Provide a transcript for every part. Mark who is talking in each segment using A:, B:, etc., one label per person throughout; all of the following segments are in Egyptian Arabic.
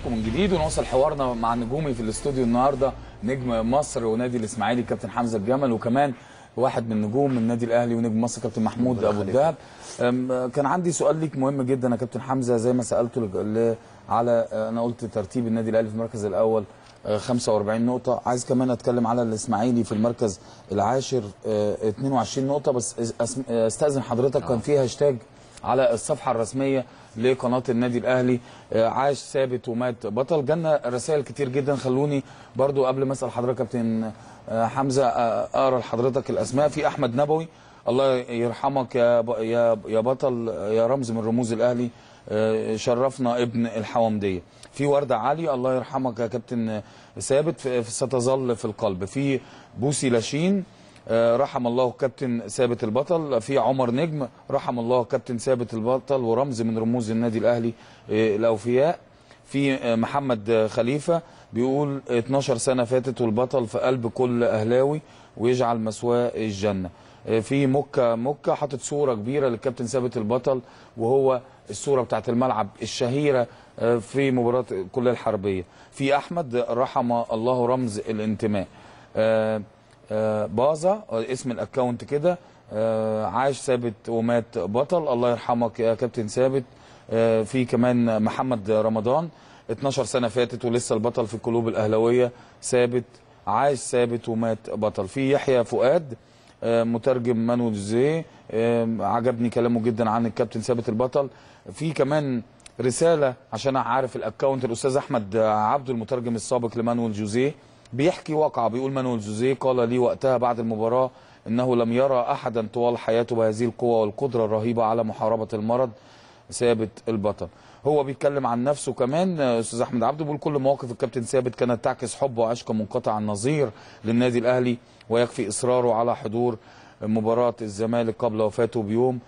A: بحضراتكم من جديد ونوصل حوارنا مع نجومي في الاستوديو النهارده نجم مصر ونادي الاسماعيلي كابتن حمزه الجمل وكمان واحد من نجوم النادي الاهلي ونجم مصر كابتن محمود ابو الدهب أم، كان عندي سؤال ليك مهم جدا يا كابتن حمزه زي ما سالته لج- ل- على آه، انا قلت ترتيب النادي الاهلي في المركز الاول آه، 45 نقطة، عايز كمان اتكلم على الاسماعيلي في المركز العاشر آه، 22 نقطة بس أس- استاذن حضرتك كان في هاشتاج على الصفحه الرسميه لقناه النادي الاهلي آه، عاش ثابت ومات بطل جالنا رسائل كتير جدا خلوني برضو قبل ما اسال حضرتك كابتن آه، حمزه آه، اقرا لحضرتك الاسماء في احمد نبوي الله يرحمك يا ب- يا يا بطل يا رمز من رموز الاهلي آه، شرفنا ابن الحومديه في ورده علي الله يرحمك يا كابتن ثابت في- في- ستظل في القلب في بوسي لاشين آه، رحم الله كابتن ثابت البطل في عمر نجم رحم الله كابتن ثابت البطل ورمز من رموز النادي الاهلي آه، الاوفياء في آه، محمد آه، خليفه بيقول 12 سنه فاتت والبطل في قلب كل اهلاوي ويجعل مسواه الجنه آه، في مكه مكه حاطط صوره كبيره للكابتن ثابت البطل وهو الصوره بتاعت الملعب الشهيره آه، في مباراه كليه الحربيه في احمد رحم الله رمز الانتماء آه، آه، باظة آه، اسم الاكونت كده آه، عاش ثابت ومات بطل الله يرحمك يا كابتن ثابت آه، في كمان محمد رمضان 12 سنه فاتت ولسه البطل في القلوب الاهلاويه ثابت عاش ثابت ومات بطل في يحيى فؤاد آه، مترجم مانويل جوزيه آه، عجبني كلامه جدا عن الكابتن ثابت البطل في كمان رساله عشان عارف الاكونت الاستاذ احمد عبده المترجم السابق لمانويل جوزيه بيحكي واقعه بيقول مانويل جوزيه قال لي وقتها بعد المباراه انه لم يرى احدا طوال حياته بهذه القوه والقدره الرهيبه على محاربه المرض ثابت البطل هو بيتكلم عن نفسه كمان آه، استاذ احمد عبده بيقول كل مواقف الكابتن ثابت كانت تعكس حب وعشق منقطع النظير للنادي الاهلي ويكفي اصراره على حضور مباراه الزمالك قبل وفاته بيوم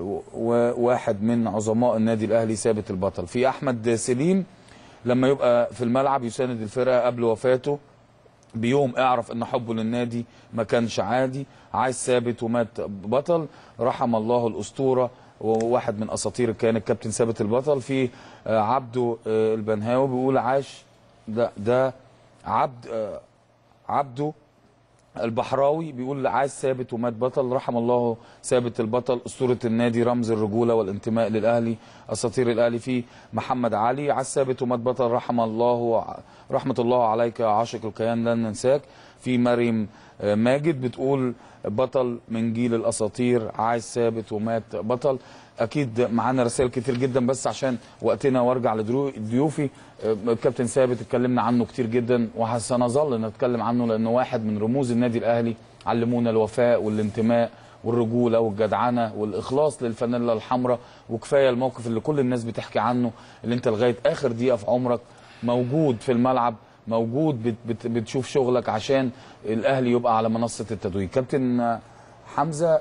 A: وواحد من عظماء النادي الاهلي ثابت البطل في احمد سليم لما يبقى في الملعب يساند الفرقه قبل وفاته بيوم اعرف ان حبه للنادي ما كانش عادي عايز ثابت ومات بطل رحم الله الاسطوره وواحد من اساطير الكيان الكابتن ثابت البطل في آه، عبده آه، البنهاوي بيقول عاش ده ده عبد آه، عبده البحراوي بيقول عاش ثابت ومات بطل رحم الله ثابت البطل اسطوره النادي رمز الرجوله والانتماء للاهلي اساطير الاهلي في محمد علي عاش ثابت ومات بطل رحم الله رحمه الله عليك يا عاشق الكيان لن ننساك في مريم آه، ماجد بتقول بطل من جيل الاساطير عاش ثابت ومات بطل اكيد معانا رسائل كتير جدا بس عشان وقتنا وارجع لضيوفي آه، الكابتن ثابت اتكلمنا عنه كتير جدا وسنظل نتكلم عنه لانه واحد من رموز النادي الاهلي علمونا الوفاء والانتماء والرجوله والجدعنه والاخلاص للفانيلا الحمراء وكفايه الموقف اللي كل الناس بتحكي عنه اللي انت لغايه اخر دقيقه في عمرك موجود في الملعب موجود بت بت بتشوف شغلك عشان الاهلي يبقى على منصه التتويج كابتن آه، حمزه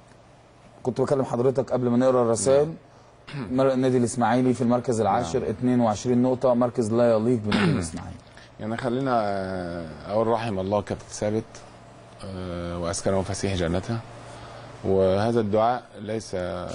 A: كنت بكلم حضرتك قبل ما نقرا الرسائل مر- النادي الاسماعيلي في المركز العاشر 22 نقطه مركز لا يليق بالنادي الاسماعيلي
B: يعني خلينا آه، اقول رحم الله كابتن ثابت آه، واسكنه فسيح جنته وهذا الدعاء ليس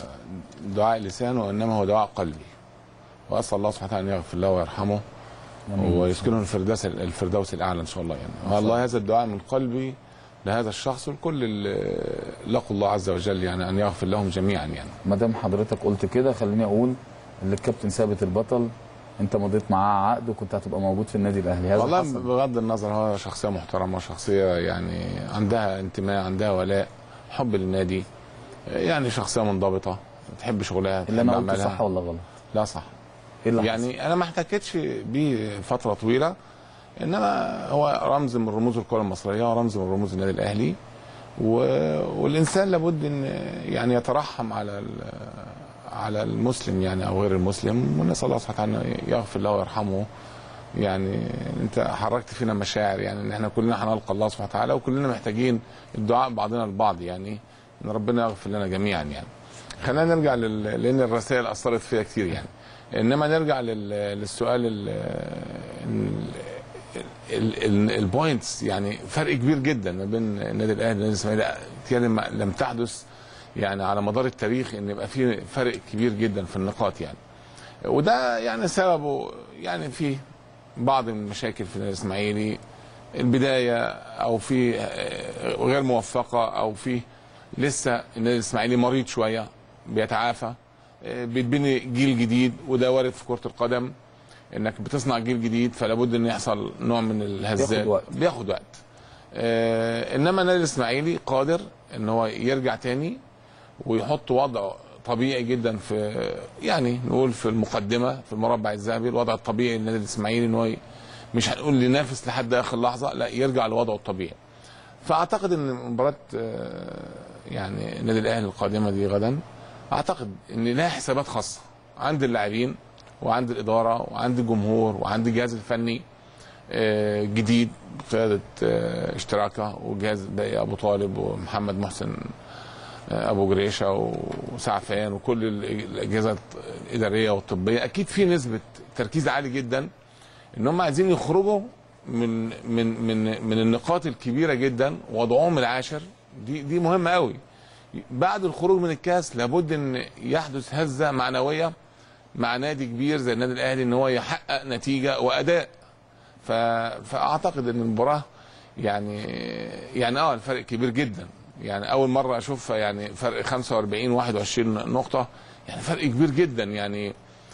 B: دعاء لسان وانما هو دعاء قلبي واسال الله سبحانه وتعالى ان يغفر له ويرحمه ويسكنه الفردوس الفردوس الاعلى ان شاء الله يعني والله هذا الدعاء من قلبي لهذا الشخص ولكل اللي لقوا الله عز وجل يعني ان يغفر لهم جميعا يعني
A: ما دام حضرتك قلت كده خليني اقول ان الكابتن ثابت البطل انت مضيت معاه عقد وكنت هتبقى موجود في النادي الاهلي هذا
B: والله
A: حصل
B: بغض النظر هو شخصيه محترمه شخصيه يعني عندها انتماء عندها ولاء حب للنادي يعني شخصيه منضبطه بتحب شغلها
A: اللي انا
B: بتحب
A: قلته
B: عملها.
A: صح ولا غلط
B: لا صح
A: ايه اللي حصل؟
B: يعني انا ما احتكتش بيه فتره طويله انما هو رمز من رموز الكره المصريه ورمز من رموز النادي الاهلي و... والانسان لابد ان يعني يترحم على ال... على المسلم يعني او غير المسلم ونسال الله سبحانه وتعالى يغفر له ويرحمه يعني انت حركت فينا مشاعر يعني ان احنا كلنا هنلقى الله سبحانه وتعالى وكلنا محتاجين الدعاء بعضنا البعض يعني ان ربنا يغفر لنا جميعا يعني خلينا نرجع لل... لان الرسائل اثرت فيها كتير يعني انما نرجع لل... للسؤال ال... ال... ال... البوينتس يعني فرق كبير جدا ما بين النادي الاهلي والنادي الاسماعيلي كتير ما- لم تحدث يعني على مدار التاريخ ان يبقى في فرق كبير جدا في النقاط يعني وده يعني سببه يعني في بعض المشاكل في النادي الاسماعيلي البدايه او في آه، غير موفقه او في لسه النادي الاسماعيلي مريض شويه بيتعافى آه، بيتبني جيل جديد وده وارد في كره القدم انك بتصنع جيل جديد فلا بد ان يحصل نوع من الهزات
A: بياخد وقت.
B: بياخد وقت آه انما النادي الاسماعيلي قادر ان هو يرجع تاني ويحط وضع طبيعي جدا في يعني نقول في المقدمه في المربع الذهبي الوضع الطبيعي للنادي الاسماعيلي ان هو ي- مش هنقول ينافس لحد اخر لحظه لا يرجع لوضعه الطبيعي فاعتقد ان مباراه آه، يعني النادي الاهلي القادمه دي غدا اعتقد ان لها حسابات خاصه عند اللاعبين وعند الاداره وعند الجمهور وعند الجهاز الفني آه، جديد بقياده آه، اشتراكه وجهاز باقي ابو طالب ومحمد محسن آه، ابو جريشه وسعفان وكل ال- الاجهزه الاداريه والطبيه اكيد في نسبه تركيز عالي جدا ان هم عايزين يخرجوا من من من من النقاط الكبيره جدا وضعهم العاشر دي دي مهمه قوي بعد الخروج من الكاس لابد ان يحدث هزه معنويه مع نادي كبير زي النادي الاهلي ان هو يحقق نتيجه واداء ف... فاعتقد ان المباراه يعني يعني اه الفرق كبير جدا يعني اول مره اشوف يعني فرق 45 21 نقطه يعني فرق كبير جدا يعني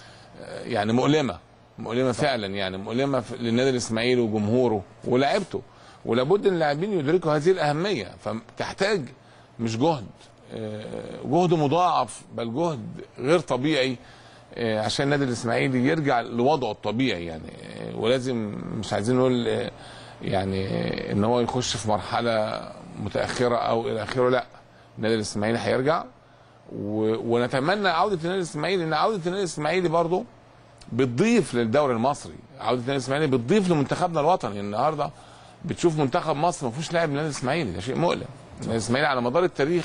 B: يعني مؤلمه مؤلمه فعلا يعني مؤلمه في- للنادي الاسماعيلي وجمهوره ولاعيبته ولابد ان اللاعبين يدركوا هذه الاهميه فتحتاج مش جهد آه، جهد مضاعف بل جهد غير طبيعي آه، عشان النادي الاسماعيلي يرجع لوضعه الطبيعي يعني آه، ولازم مش عايزين نقول آه، يعني آه، ان هو يخش في مرحله متاخره او الى اخره لا النادي الاسماعيلي هيرجع و... ونتمنى عوده النادي الاسماعيلي لان عوده النادي الاسماعيلي برضه بتضيف للدوري المصري عوده النادي الاسماعيلي بتضيف لمنتخبنا الوطني النهارده بتشوف منتخب مصر ما فيهوش لاعب من النادي الاسماعيلي ده شيء مؤلم النادي الاسماعيلي على مدار التاريخ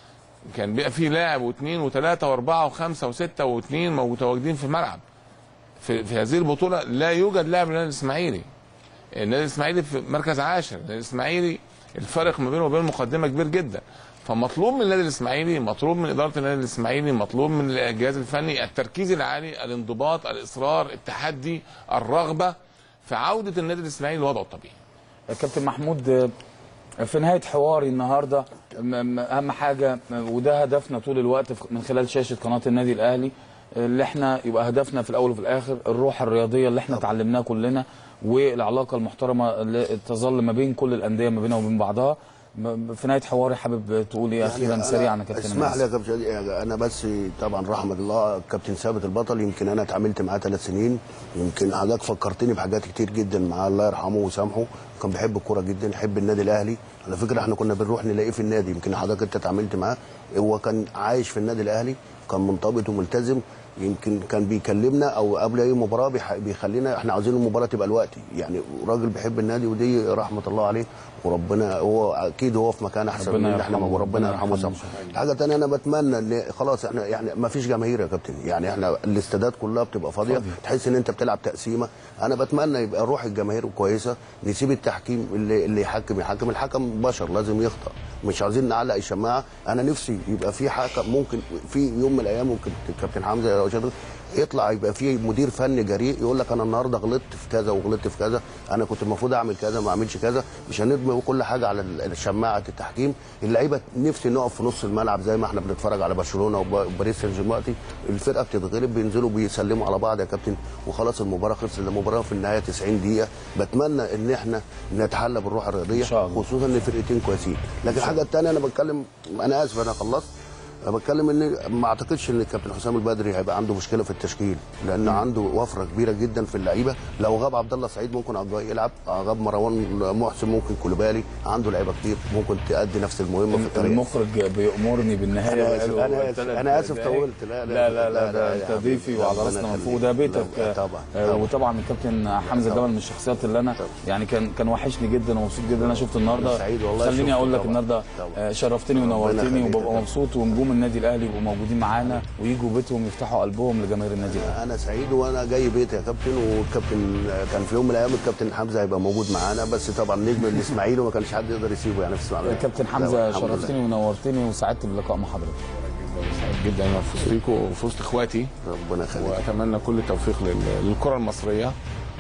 B: كان بيبقى فيه لاعب واثنين وثلاثه واربعه وخمسه وسته واثنين متواجدين في الملعب في, في هذه البطوله لا يوجد لاعب من النادي الاسماعيلي النادي الاسماعيلي في مركز عاشر النادي الاسماعيلي الفرق ما بينه وبين المقدمه كبير جدا فمطلوب من النادي الاسماعيلي مطلوب من اداره النادي الاسماعيلي مطلوب من الجهاز الفني التركيز العالي الانضباط الاصرار التحدي الرغبه في عوده النادي الاسماعيلي لوضعه الطبيعي
A: كابتن محمود آه، في نهايه حواري النهارده م- م- اهم حاجه آه، وده هدفنا طول الوقت في- من خلال شاشه قناه النادي الاهلي آه، اللي احنا يبقى هدفنا في الاول وفي الاخر الروح الرياضيه اللي احنا اتعلمناها كلنا والعلاقه المحترمه اللي تظل ما بين كل الانديه ما بينها وبين بعضها م- في نهايه حواري حابب تقول ايه اخيرا
C: يعني
A: سريعا
C: أنا
A: يا كابتن
C: اسمح
A: أنس.
C: لي يا كابتن شادي، انا بس طبعا رحمه الله كابتن ثابت البطل يمكن انا اتعاملت معاه ثلاث سنين يمكن حضرتك فكرتني بحاجات كتير جدا معاه الله يرحمه ويسامحه كان بيحب الكوره جدا يحب النادي الاهلي على فكره احنا كنا بنروح نلاقيه في النادي يمكن حضرتك انت اتعاملت معاه هو كان عايش في النادي الاهلي كان منضبط وملتزم يمكن كان بيكلمنا او قبل اي مباراه بيح- بيخلينا احنا عاوزين المباراه تبقى دلوقتي يعني راجل بيحب النادي ودي رحمه الله عليه وربنا هو اكيد هو في مكان احسن
A: ربنا
C: من اللي احنا
A: يرحمه،
C: وربنا
A: ربنا
C: يرحمه
A: يرحمه.
C: ويسامحه حاجه تانية انا بتمنى ان خلاص احنا يعني ما فيش جماهير يا كابتن يعني احنا الاستادات كلها بتبقى فاضيه
A: فاضية.
C: تحس ان انت بتلعب تقسيمه انا بتمنى يبقى روح الجماهير كويسه نسيب التحكيم اللي اللي يحكم يحكم الحكم بشر لازم يخطأ مش عايزين نعلق الشماعه انا نفسي يبقى في حكم ممكن في يوم من الايام ممكن الكابتن حمزه لو شاطر يطلع يبقى في مدير فني جريء يقول لك انا النهارده غلطت في كذا وغلطت في كذا انا كنت المفروض اعمل كذا ما اعملش كذا مش هندمج كل حاجه على ال- شماعه التحكيم اللعيبه نفسي نقف في نص الملعب زي ما احنا بنتفرج على برشلونه وب- وباريس سان جيرمان الفرقه بتتغلب بينزلوا بيسلموا على بعض يا كابتن وخلاص المباراه خلصت المباراه في النهايه 90 دقيقه بتمنى ان احنا نتحلى بالروح الرياضيه
A: إن شاء الله.
C: خصوصا ان فرقتين كويسين لكن الحاجه الثانيه انا بتكلم انا اسف انا خلصت انا بتكلم ان ما اعتقدش ان الكابتن حسام البدري هيبقى عنده مشكله في التشكيل لان عنده وفره كبيره جدا في اللعيبه لو غاب عبد الله سعيد ممكن عبد الله يلعب غاب مروان محسن ممكن كوليبالي عنده لعيبه كتير ممكن تأدي نفس المهمه في الطريق
A: المخرج بيأمرني بالنهايه
C: أنا آسف،
A: قال له
C: أنا آسف،
A: تلات
C: أنا آسف
A: دقايق.
C: طولت. لا، لا،
A: لا لا لا,
C: لا، لا،
A: ده
C: يا
A: انت
C: حبيبي.
A: ضيفي وعلى
C: ربنا
A: راسنا من
C: يخليك.
A: فوق ده بيتك
C: لا،
A: آه،
C: طبعا،
A: آه،
C: طبعا.
A: وطبعا الكابتن حمزه
C: طبعا.
A: جمال من الشخصيات اللي انا يعني كان كان وحشني جدا ومبسوط جدا انا شفته النهارده
C: سعيد والله
A: خليني
C: شفته
A: اقول لك
C: طبعا.
A: النهارده
C: طبعا.
A: آه، شرفتني
C: ربنا
A: ونورتني
C: يخليك.
A: وببقى مبسوط ونجوم النادي الاهلي يبقوا موجودين معانا ويجوا بيتهم يفتحوا قلبهم لجماهير النادي الاهلي
C: انا سعيد وانا جاي بيتي يا كابتن والكابتن كان في يوم من الايام الكابتن حمزه هيبقى موجود معانا بس طبعا نجم الاسماعيلي وما كانش حد يقدر يسيبه يعني في الاسماعيليه
A: كابتن حمزه شرفتني ونورتني وسعدت باللقاء مع حضرتك
B: سعيد جدا انا في وسطيكوا وفي وسط اخواتي
C: ربنا يخليك
B: واتمنى كل التوفيق لل- للكره المصريه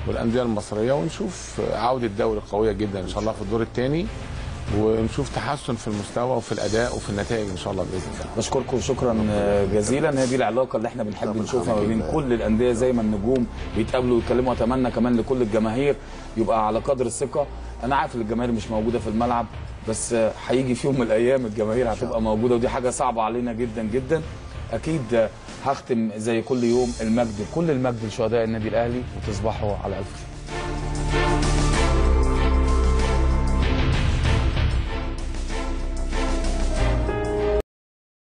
B: والانديه المصريه ونشوف عوده دوري قويه جدا ان شاء الله في الدور الثاني ونشوف تحسن في المستوى وفي الاداء وفي النتائج ان شاء الله باذن الله
A: بشكركم شكرا جزيلا هي دي العلاقه اللي احنا بنحب نشوفها ما بين كل الانديه زي ما النجوم بيتقابلوا ويتكلموا اتمنى كمان لكل الجماهير يبقى على قدر الثقه انا عارف ان الجماهير مش موجوده في الملعب بس هيجي في يوم من الايام الجماهير هتبقى موجوده ودي حاجه صعبه علينا جدا جدا اكيد هختم زي كل يوم المجد كل المجد لشهداء النادي الاهلي وتصبحوا على الف خير